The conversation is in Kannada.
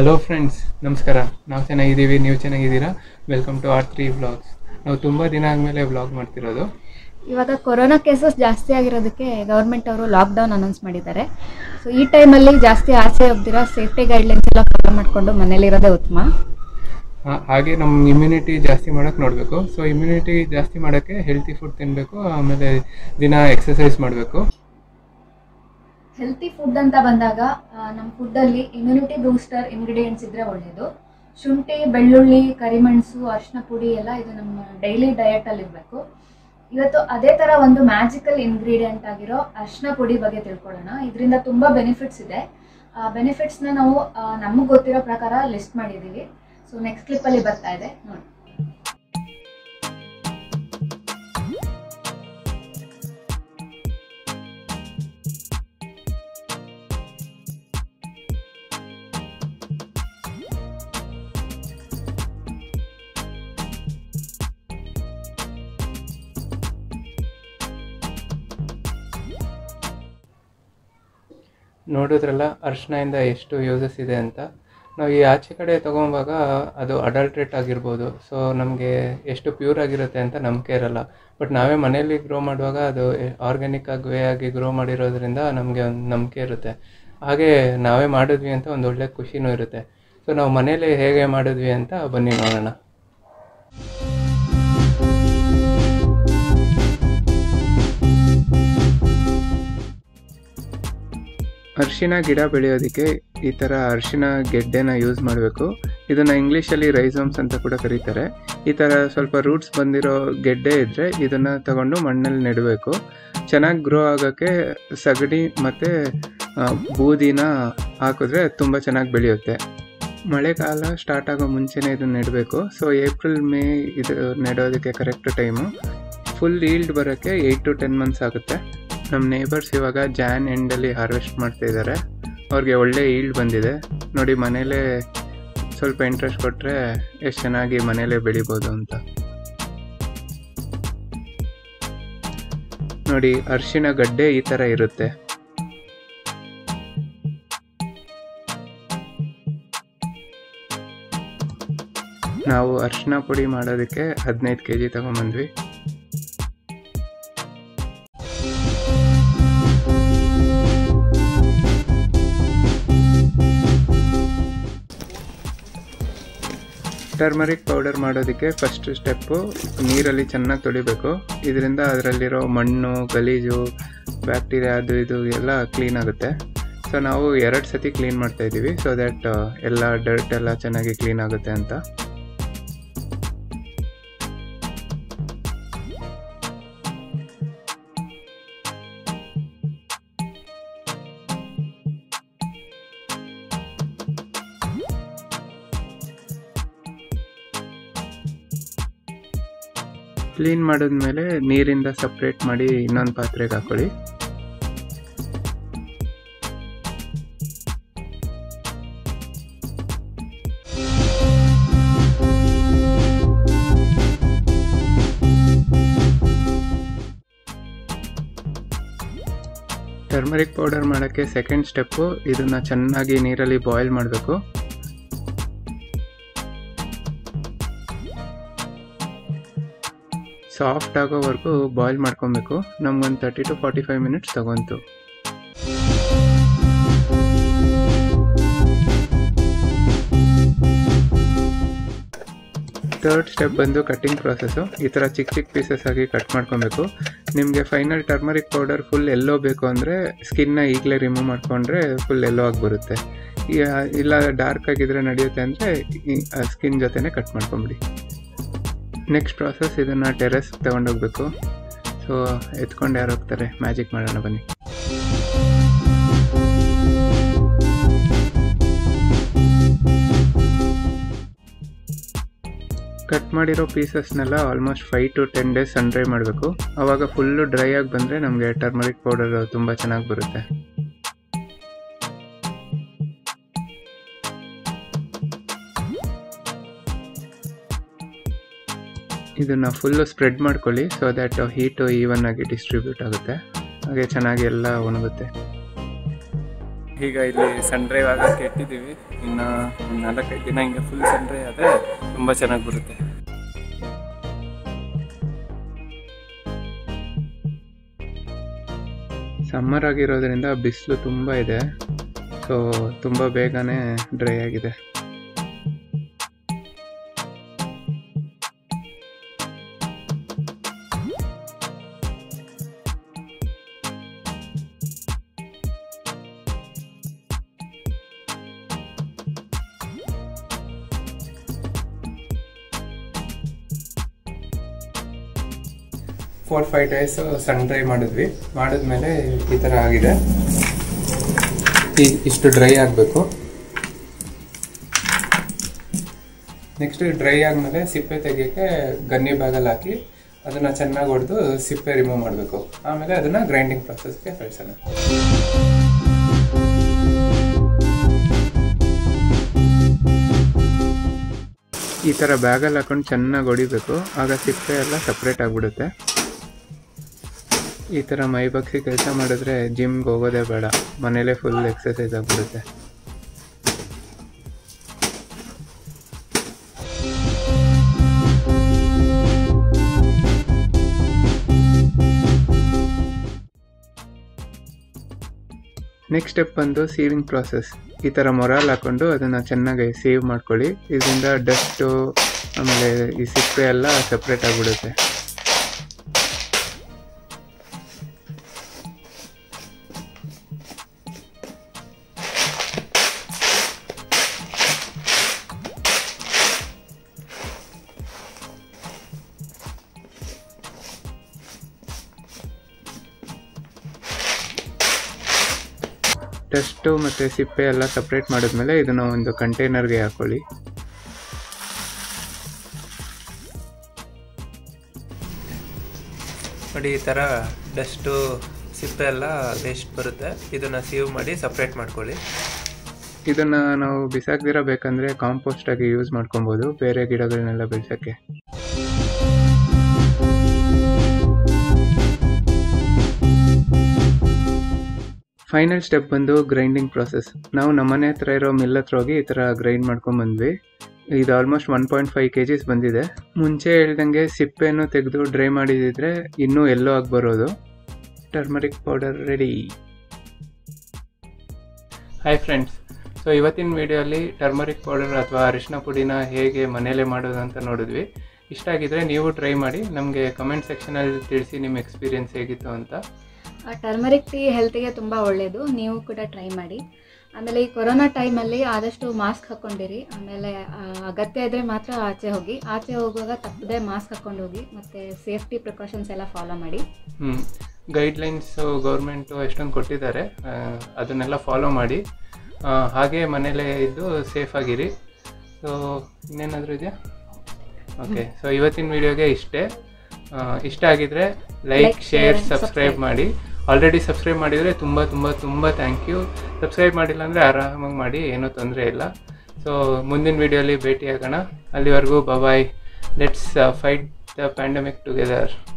ಹಲೋ ಫ್ರೆಂಡ್ಸ್ ನಮಸ್ಕಾರ ನಾವು ಚೆನ್ನಾಗಿದ್ದೀವಿ ನೀವು ಚೆನ್ನಾಗಿದ್ದೀರಾ welcome to R three vlogs ನಾವು ತುಂಬ ದಿನ ಆದಮೇಲೆ ವ್ಲಾಗ್ ಮಾಡ್ತಿರೋದು ಇವಾಗ ಕೊರೋನಾ ಕೇಸಸ್ ಜಾಸ್ತಿ ಆಗಿರೋದಕ್ಕೆ ಗೌರ್ಮೆಂಟ್ ಅವರು ಲಾಕ್ಡೌನ್ ಅನೌನ್ಸ್ ಮಾಡಿದ್ದಾರೆ ಸೊ ಈ ಟೈಮಲ್ಲಿ ಜಾಸ್ತಿ ಆಸೆ ಹೋಗ್ದಿರಾ ಸೇಫ್ಟಿ ಗೈಡ್ಲೈನ್ಸ್ ಎಲ್ಲ ಫಾಲೋ ಮಾಡಿಕೊಂಡು ಮನೇಲಿರೋದೇ ಉತ್ತಮ ಹಾ- ಹಾಗೆ ನಮ್ಮ ಇಮ್ಯುನಿಟಿ ಜಾಸ್ತಿ ಮಾಡೋಕ್ಕೆ ನೋಡಬೇಕು ಸೊ ಇಮ್ಯುನಿಟಿ ಜಾಸ್ತಿ ಮಾಡೋಕ್ಕೆ ಹೆಲ್ತಿ ಫುಡ್ ತಿನ್ನಬೇಕು ಆಮೇಲೆ ದಿನ ಎಕ್ಸಸೈಸ್ ಮಾಡಬೇಕು ಹೆಲ್ತಿ ಫುಡ್ ಅಂತ ಬಂದಾಗ ನಮ್ಮ ಫುಡ್ಡಲ್ಲಿ ಇಮ್ಯುನಿಟಿ ಬೂಸ್ಟರ್ ಇಂಗ್ರೀಡಿಯೆಂಟ್ಸ್ ಇದ್ರೆ ಒಳ್ಳೆಯದು ಶುಂಠಿ ಬೆಳ್ಳುಳ್ಳಿ ಕರಿಮೆಣಸು ಅರಿಶಿನ ಪುಡಿ ಎಲ್ಲ ಇದು ನಮ್ಮ ಡೈಲಿ ಡಯಟಲ್ಲಿ ಇರಬೇಕು ಇವತ್ತು ಅದೇ ಥರ ಒಂದು ಮ್ಯಾಜಿಕಲ್ ಇಂಗ್ರೀಡಿಯೆಂಟ್ ಆಗಿರೋ ಅರಿಶಿನ ಪುಡಿ ಬಗ್ಗೆ ತಿಳ್ಕೊಳ್ಳೋಣ ಇದರಿಂದ ತುಂಬ ಬೆನಿಫಿಟ್ಸ್ ಇದೆ ಆ ಬೆನಿಫಿಟ್ಸ್ನ ನಾವು ನಮಗೆ ಗೊತ್ತಿರೋ ಪ್ರಕಾರ ಲಿಸ್ಟ್ ಮಾಡಿದ್ದೀವಿ ಸೊ ನೆಕ್ಸ್ಟ್ ಕ್ಲಿಪ್ಪಲ್ಲಿ ಬರ್ತಾ ಇದೆ ನೋಡಿ ನೋಡಿದ್ರಲ್ಲ ಅರಿಶಿನಿಂದ ಎಷ್ಟು ಯೂಸಸ್ ಇದೆ ಅಂತ ನಾವು ಈ ಆಚೆ ಕಡೆ ತೊಗೊಳುವಾಗ ಅದು ಅಡಲ್ಟ್ರೇಟ್ ಆಗಿರ್ಬೋದು ಸೊ ನಮಗೆ ಎಷ್ಟು ಪ್ಯೂರ್ ಆಗಿರುತ್ತೆ ಅಂತ ನಂಬಿಕೆ ಇರಲ್ಲ ಬಟ್ ನಾವೇ ಮನೆಯಲ್ಲಿ ಗ್ರೋ ಮಾಡುವಾಗ ಅದು ಆರ್ಗ್ಯಾನಿಕ್ ಆಗಿ ವೇ ಆಗಿ ಗ್ರೋ ಮಾಡಿರೋದ್ರಿಂದ ನಮಗೆ ಒಂದು ನಂಬಿಕೆ ಇರುತ್ತೆ ಹಾಗೆ ನಾವೇ ಮಾಡಿದ್ವಿ ಅಂತ ಒಂದು ಒಳ್ಳೆ ಖುಷಿನೂ ಇರುತ್ತೆ ಸೊ ನಾವು ಮನೇಲಿ ಹೇಗೆ ಮಾಡಿದ್ವಿ ಅಂತ ಬನ್ನಿ ನೋಡೋಣ ಅರಿಶಿನ ಗಿಡ ಬೆಳೆಯೋದಕ್ಕೆ ಈ ಥರ ಅರಿಶಿನ ಗೆಡ್ಡೆನ ಯೂಸ್ ಮಾಡಬೇಕು ಇದನ್ನು ಇಂಗ್ಲೀಷಲ್ಲಿ ರೈಸೋಮ್ಸ್ ಅಂತ ಕೂಡ ಕರೀತಾರೆ ಈ ಥರ ಸ್ವಲ್ಪ ರೂಟ್ಸ್ ಬಂದಿರೋ ಗೆಡ್ಡೆ ಇದ್ದರೆ ಇದನ್ನು ತಗೊಂಡು ಮಣ್ಣಲ್ಲಿ ನೆಡಬೇಕು ಚೆನ್ನಾಗಿ ಗ್ರೋ ಆಗೋಕ್ಕೆ ಸಗಣಿ ಮತ್ತು ಬೂದಿನ ಹಾಕಿದ್ರೆ ತುಂಬ ಚೆನ್ನಾಗಿ ಬೆಳೆಯುತ್ತೆ ಮಳೆಗಾಲ ಸ್ಟಾರ್ಟ್ ಆಗೋ ಮುಂಚೆನೇ ಇದನ್ನು ನೆಡಬೇಕು ಸೊ ಏಪ್ರಿಲ್ ಮೇ ಇದು ನೆಡೋದಕ್ಕೆ ಕರೆಕ್ಟ್ ಟೈಮು ಫುಲ್ ಈಲ್ಡ್ ಬರೋಕ್ಕೆ ಏಯ್ಟ್ ಟು ಟೆನ್ ಮಂತ್ಸ್ ಆಗುತ್ತೆ ನಮ್ಮ ನೇಬರ್ಸ್ ಇವಾಗ ಜಾನ್ ಎಂಡಲ್ಲಿ ಹಾರ್ವೆಸ್ಟ್ ಮಾಡ್ತಾ ಇದ್ದಾರೆ ಅವ್ರಿಗೆ ಒಳ್ಳೆ ಈಲ್ಡ್ ಬಂದಿದೆ ನೋಡಿ ಮನೇಲೇ ಸ್ವಲ್ಪ ಇಂಟ್ರೆಸ್ಟ್ ಕೊಟ್ಟರೆ ಎಷ್ಟು ಚೆನ್ನಾಗಿ ಮನೇಲೇ ಬೆಳಿಬೋದು ಅಂತ ನೋಡಿ ಅರಿಶಿನ ಗಡ್ಡೆ ಈ ಥರ ಇರುತ್ತೆ ನಾವು ಅರಿಶಿನ ಪುಡಿ ಮಾಡೋದಕ್ಕೆ ಹದಿನೈದು ಕೆ ಜಿ ತಗೊಂಬಂದ್ವಿ ಟರ್ಮರಿಕ್ ಪೌಡರ್ ಮಾಡೋದಕ್ಕೆ ಫಸ್ಟ್ ಸ್ಟೆಪ್ಪು ನೀರಲ್ಲಿ ಚೆನ್ನಾಗಿ ತೊಳಿಬೇಕು ಇದರಿಂದ ಅದರಲ್ಲಿರೋ ಮಣ್ಣು ಗಲೀಜು ಬ್ಯಾಕ್ಟೀರಿಯಾ ಅದು ಇದು ಎಲ್ಲ ಕ್ಲೀನ್ ಆಗುತ್ತೆ ಸೊ ನಾವು ಎರಡು ಸತಿ ಕ್ಲೀನ್ ಮಾಡ್ತಾ ಇದ್ದೀವಿ ಸೊ ದ್ಯಾಟ್ ಎಲ್ಲ ಡರ್ಟ್ ಎಲ್ಲ ಚೆನ್ನಾಗಿ ಕ್ಲೀನ್ ಆಗುತ್ತೆ ಅಂತ ಕ್ಲೀನ್ ಮಾಡಿದ್ಮೇಲೆ ನೀರಿಂದ ಸಪ್ರೇಟ್ ಮಾಡಿ ಇನ್ನೊಂದು ಪಾತ್ರೆಗೆ ಹಾಕೊಳ್ಳಿ ಟರ್ಮರಿಕ್ ಪೌಡರ್ ಮಾಡೋಕ್ಕೆ ಸೆಕೆಂಡ್ ಸ್ಟೆಪ್ಪು ಇದನ್ನು ಚೆನ್ನಾಗಿ ನೀರಲ್ಲಿ ಬಾಯ್ಲ್ ಮಾಡಬೇಕು ಸಾಫ್ಟ್ ಆಗೋವರೆಗೂ ಬಾಯ್ಲ್ ಮಾಡ್ಕೊಬೇಕು ನಮ್ಗೊಂದು thirty to forty five minutes ತಗೊಂತು ಥರ್ಡ್ ಸ್ಟೆಪ್ ಬಂದು ಕಟ್ಟಿಂಗ್ ಪ್ರಾಸೆಸ್ಸು ಈ ಥರ ಚಿಕ್ಕ ಚಿಕ್ಕ ಪೀಸಸ್ ಆಗಿ ಕಟ್ ಮಾಡ್ಕೊಬೇಕು ನಿಮಗೆ final turmeric powder full yellow ಬೇಕು ಅಂದರೆ ಸ್ಕಿನ್ನ ಈಗಲೇ ರಿಮೂವ್ ಮಾಡಿಕೊಂಡ್ರೆ ಫುಲ್ ಎಲ್ಲೋ ಆಗಿ ಬರುತ್ತೆ ಈ- ಇಲ್ಲ ಡಾರ್ಕ್ ಆಗಿದ್ರೆ ನಡೆಯುತ್ತೆ ಅಂದರೆ ಸ್ಕಿನ್ ಜೊತೆನೇ ಕಟ್ ಮಾಡ್ಕೊಂಬಿಡಿ ನೆಕ್ಸ್ಟ್ ಪ್ರಾಸೆಸ್ ಇದನ್ನು ಟೆರೆಸ್ ತಗೊಂಡೋಗ್ಬೇಕು ಸೊ ಎತ್ಕೊಂಡು ಯಾರು ಹೋಗ್ತಾರೆ ಮ್ಯಾಜಿಕ್ ಮಾಡೋಣ ಬನ್ನಿ ಕಟ್ ಮಾಡಿರೋ ಪೀಸಸ್ನೆಲ್ಲ almost five to ten days sun dry ಮಾಡಬೇಕು ಆವಾಗ ಫುಲ್ಲು ಡ್ರೈ ಆಗಿ ಬಂದರೆ ನಮಗೆ ಟರ್ಮರಿಕ್ ಪೌಡರ್ ತುಂಬ ಚೆನ್ನಾಗಿ ಬರುತ್ತೆ ಇದನ್ನು ಫುಲ್ಲು ಸ್ಪ್ರೆಡ್ ಮಾಡ್ಕೊಳ್ಳಿ ಸೊ ದ್ಯಾಟ್ ಹೀಟು ಈವನ್ ಆಗಿ ಡಿಸ್ಟ್ರಿಬ್ಯೂಟ್ ಆಗುತ್ತೆ ಹಾಗೆ ಚೆನ್ನಾಗಿ ಎಲ್ಲ ಒಣಗುತ್ತೆ ಈಗ ಇಲ್ಲಿ ಸನ್ ಡ್ರೈವ್ ಆಗಕ್ಕೆ ಇಟ್ಟಿದ್ದೀವಿ ಇನ್ನು ಒಂದು ನಾಲ್ಕೈದು ದಿನ ಹಿಂಗೆ ಫುಲ್ ಸನ್ ಡ್ರೈ ಆದರೆ ತುಂಬ ಚೆನ್ನಾಗಿ ಬರುತ್ತೆ ಸಮ್ಮರ್ ಆಗಿರೋದ್ರಿಂದ ಬಿಸಿಲು ತುಂಬ ಇದೆ ಸೊ ತುಂಬ ಬೇಗನೆ ಡ್ರೈ ಆಗಿದೆ four five days sun dry ಮಾಡಿದ್ವಿ ಮಾಡಿದ್ಮೇಲೆ ಈ ಥರ ಆಗಿದೆ ಈ- ಇಷ್ಟು ಡ್ರೈ ಆಗಬೇಕು ನೆಕ್ಸ್ಟ್ ಡ್ರೈ ಆದಮೇಲೆ ಸಿಪ್ಪೆ ತೆಗಿಯೋಕ್ಕೆ ಗನ್ನಿ ಬ್ಯಾಗಲ್ಲಿ ಹಾಕಿ ಅದನ್ನು ಚೆನ್ನಾಗಿ ಹೊಡೆದು ಸಿಪ್ಪೆ ರಿಮೂವ್ ಮಾಡಬೇಕು ಆಮೇಲೆ ಅದನ್ನು ಗ್ರೈಂಡಿಂಗ್ ಪ್ರೊಸೆಸ್ಗೆ ಕಳಿಸೋಣ ಈ ಥರ ಬ್ಯಾಗಲ್ಲಿ ಹಾಕೊಂಡು ಚೆನ್ನಾಗಿ ಹೊಡಿಬೇಕು ಆಗ ಸಿಪ್ಪೆ ಎಲ್ಲ ಸಪ್ರೇಟ್ ಆಗಿಬಿಡುತ್ತೆ ಈ ಥರ ಮೈ ಬಗ್ಸಿ ಕೆಲಸ ಮಾಡಿದ್ರೆ ಜಿಮ್ಗೆ ಹೋಗೋದೇ ಬೇಡ ಮನೇಲೇ ಫುಲ್ ಎಕ್ಸಸೈಸ್ ಆಗಿಬಿಡುತ್ತೆ ನೆಕ್ಸ್ಟ್ ಸ್ಟೆಪ್ ಬಂದು ಸೀವಿಂಗ್ ಪ್ರಾಸೆಸ್ ಈ ಥರ ಮೊರಾಲ್ ಹಾಕೊಂಡು ಅದನ್ನು ಚೆನ್ನಾಗಿ ಸೇವ್ ಮಾಡ್ಕೊಳ್ಳಿ ಇದರಿಂದ ಡಸ್ಟು ಆಮೇಲೆ ಈ ಸಿಪ್ಪೆ ಎಲ್ಲ ಸಪ್ರೇಟ್ ಆಗಿಬಿಡುತ್ತೆ ಡಸ್ಟು ಮತ್ತು ಸಿಪ್ಪೆ ಎಲ್ಲ ಸಪ್ರೇಟ್ ಮಾಡಿದ್ಮೇಲೆ ಇದನ್ನು ಒಂದು ಕಂಟೈನರ್ಗೆ ಹಾಕೊಳ್ಳಿ ನೋಡಿ ಈ ಥರ ಡಸ್ಟು ಸಿಪ್ಪೆ ಎಲ್ಲ ವೇಸ್ಟ್ ಬರುತ್ತೆ ಇದನ್ನು ಸೇವ್ ಮಾಡಿ ಸಪ್ರೇಟ್ ಮಾಡ್ಕೊಳ್ಳಿ ಇದನ್ನು ನಾವು ಬಿಸಾಕ್ದಿರ ಬೇಕಂದರೆ ಕಾಂಪೋಸ್ಟ್ ಆಗಿ ಯೂಸ್ ಮಾಡ್ಕೊಬೋದು ಬೇರೆ ಗಿಡಗಳನ್ನೆಲ್ಲ ಬೆಳೆಸೋಕ್ಕೆ ಫೈನಲ್ ಸ್ಟೆಪ್ ಬಂದು ಗ್ರೈಂಡಿಂಗ್ ಪ್ರಾಸೆಸ್ ನಾವು ನಮ್ಮನೆ ಹತ್ರ ಇರೋ ಮಿಲ್ ಹತ್ರ ಹೋಗಿ ಈ ಥರ ಗ್ರೈಂಡ್ ಮಾಡ್ಕೊಂಡು ಬಂದ್ವಿ ಇದು almost one point five K Gs ಬಂದಿದೆ ಮುಂಚೆ ಹೇಳ್ದಂಗೆ ಸಿಪ್ಪೆಯನ್ನು ತೆಗೆದು ಡ್ರೈ ಮಾಡಿದಿದ್ರೆ ಇನ್ನೂ ಎಲ್ಲೋ ಆಗಿ ಬರೋದು turmeric powder ready hi friends so ಇವತ್ತಿನ ವಿಡಿಯೋಲಿ ಟರ್ಮರಿಕ್ ಪೌಡರ್ ಅಥವಾ ಅರಿಶಿನ ಪುಡಿನ ಹೇಗೆ ಮನೇಲೆ ಮಾಡೋದು ಅಂತ ನೋಡಿದ್ವಿ ಇಷ್ಟ ಆಗಿದ್ರೆ ನೀವು ಟ್ರೈ ಮಾಡಿ ನಮಗೆ ಕಮೆಂಟ್ ಸೆಕ್ಷನಲ್ಲಿ ತಿಳಿಸಿ ನಿಮ್ಮ ಎಕ್ಸ್ಪೀರಿಯನ್ಸ್ ಹೇಗಿತ್ತು ಅಂತ ಟರ್ಮರಿಕ್ ಟೀ ಹೆಲ್ತಿಗೆ ತುಂಬ ಒಳ್ಳೆಯದು ನೀವು ಕೂಡ ಟ್ರೈ ಮಾಡಿ ಆಮೇಲೆ ಈ ಕೊರೋನಾ ಟೈಮಲ್ಲಿ ಆದಷ್ಟು ಮಾಸ್ಕ್ ಹಾಕ್ಕೊಂಡಿರಿ ಆಮೇಲೆ ಆ, ಅಗತ್ಯ ಇದ್ದರೆ ಮಾತ್ರ ಆಚೆ ಹೋಗಿ ಆಚೆ ಹೋಗುವಾಗ ತಪ್ಪದೆ ಮಾಸ್ಕ್ ಹಾಕ್ಕೊಂಡು ಹೋಗಿ ಮತ್ತು ಸೇಫ್ಟಿ ಪ್ರಿಕಾಷನ್ಸ್ ಎಲ್ಲ ಫಾಲೋ ಮಾಡಿ ಹ್ಞೂ ಗೈಡ್ಲೈನ್ಸು ಗೌರ್ಮೆಂಟು ಎಷ್ಟೊಂದು ಕೊಟ್ಟಿದ್ದಾರೆ ಆ, ಅದನ್ನೆಲ್ಲ ಫಾಲೋ ಮಾಡಿ ಆ, ಹಾಗೆ ಮನೇಲೇ ಇದ್ದು ಸೇಫ್ ಆಗಿರಿ ಸೊ ಇನ್ನೇನಾದರೂ ಇದೆಯಾ ಓಕೆ ಸೊ ಇವತ್ತಿನ ವಿಡಿಯೋಗೆ ಇಷ್ಟೇ ಆ, ಇಷ್ಟ ಆಗಿದ್ರೆ like Like, share share, subscribe subscribe. ಮಾಡಿ ಆಲ್ರೆಡಿ ಸಬ್ಸ್ಕ್ರೈಬ್ ಮಾಡಿದರೆ ತುಂಬ ತುಂಬ ತುಂಬ ಥ್ಯಾಂಕ್ ಯು ಸಬ್ಸ್ಕ್ರೈಬ್ ಮಾಡಿಲ್ಲ ಅಂದರೆ ಆರಾಮಾಗಿ ಮಾಡಿ ಏನೂ ತೊಂದರೆ ಇಲ್ಲ ಸೊ ಮುಂದಿನ ವಿಡಿಯೋಲಿ ಭೇಟಿಯಾಗೋಣ ಅಲ್ಲಿವರೆಗೂ bye let's fight the pandemic together